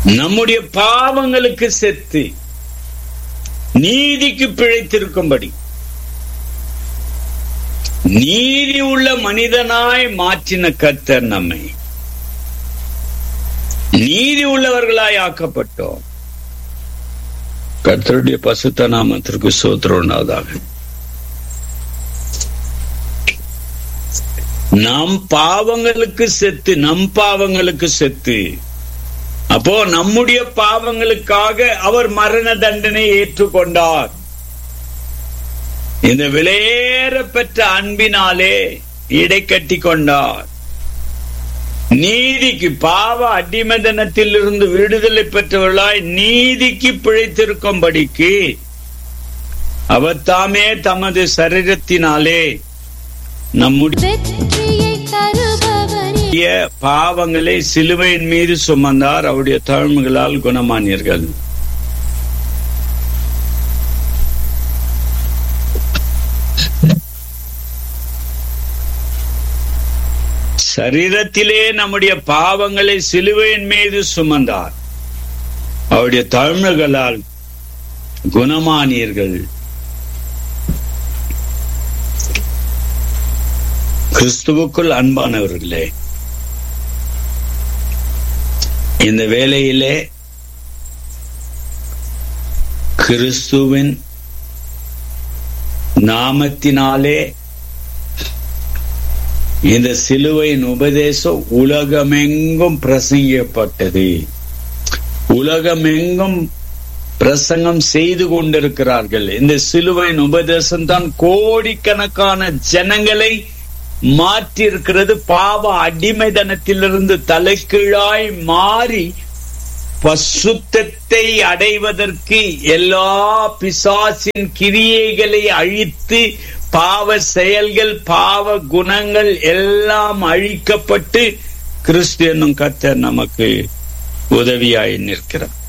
நம்முடைய பாவங்களுக்கு செத்து நீதிக்கு பிழைத்திருக்கும்படி நீதி உள்ள மனிதனாய் மாற்றின கர்த்தர் நம்மை நீதி உள்ளவர்களாய் ஆக்கப்பட்டோம் கர்த்தருடைய பசுத்த நாமத்திற்கு சோத்திரம் உண்டாவதாக நம் பாவங்களுக்கு செத்து நம் பாவங்களுக்கு செத்து அப்போ நம்முடைய பாவங்களுக்காக அவர் மரண தண்டனை ஏற்றுக்கொண்டார் இந்த விலையேற பெற்ற அன்பினாலே இடை கட்டி கொண்டார் நீதிக்கு பாவ அடிமதனத்தில் இருந்து விடுதலை பெற்றவர்களாய் நீதிக்கு பிழைத்திருக்கும்படிக்கு அவர் தாமே தமது சரீரத்தினாலே நம்முடைய வெற்றியை தருபவரே பாவங்களை சிலுவையின் மீது சுமந்தார் அவருடைய தாழ்மைகளால் குணமானீர்கள் சரீரத்திலே நம்முடைய பாவங்களை சிலுவையின் மீது சுமந்தார் அவருடைய தாழ்மைகளால் குணமானீர்கள் கிறிஸ்துவுக்குள் அன்பானவர்களே இந்த வேளையிலே கிறிஸ்துவின் நாமத்தினாலே இந்த சிலுவையின் உபதேசம் உலகமெங்கும் பிரசங்கிக்கப்பட்டது உலகமெங்கும் பிரசங்கம் செய்து கொண்டிருக்கிறார்கள் இந்த சிலுவையின் உபதேசம் தான் கோடிக்கணக்கான ஜனங்களை மாற்றியிருக்கிறது பாவ அடிமைதனத்திலிருந்து தலைகீழாய் மாறி பசுத்தத்தை அடைவதற்கு எல்லா பிசாசின் கிரியைகளை அழித்து பாவ செயல்கள் பாவ குணங்கள் எல்லாம் அழிக்கப்பட்டு கிறிஸ்து என்னும் கர்த்தர் நமக்கு உதவியாய் நிற்கிறார்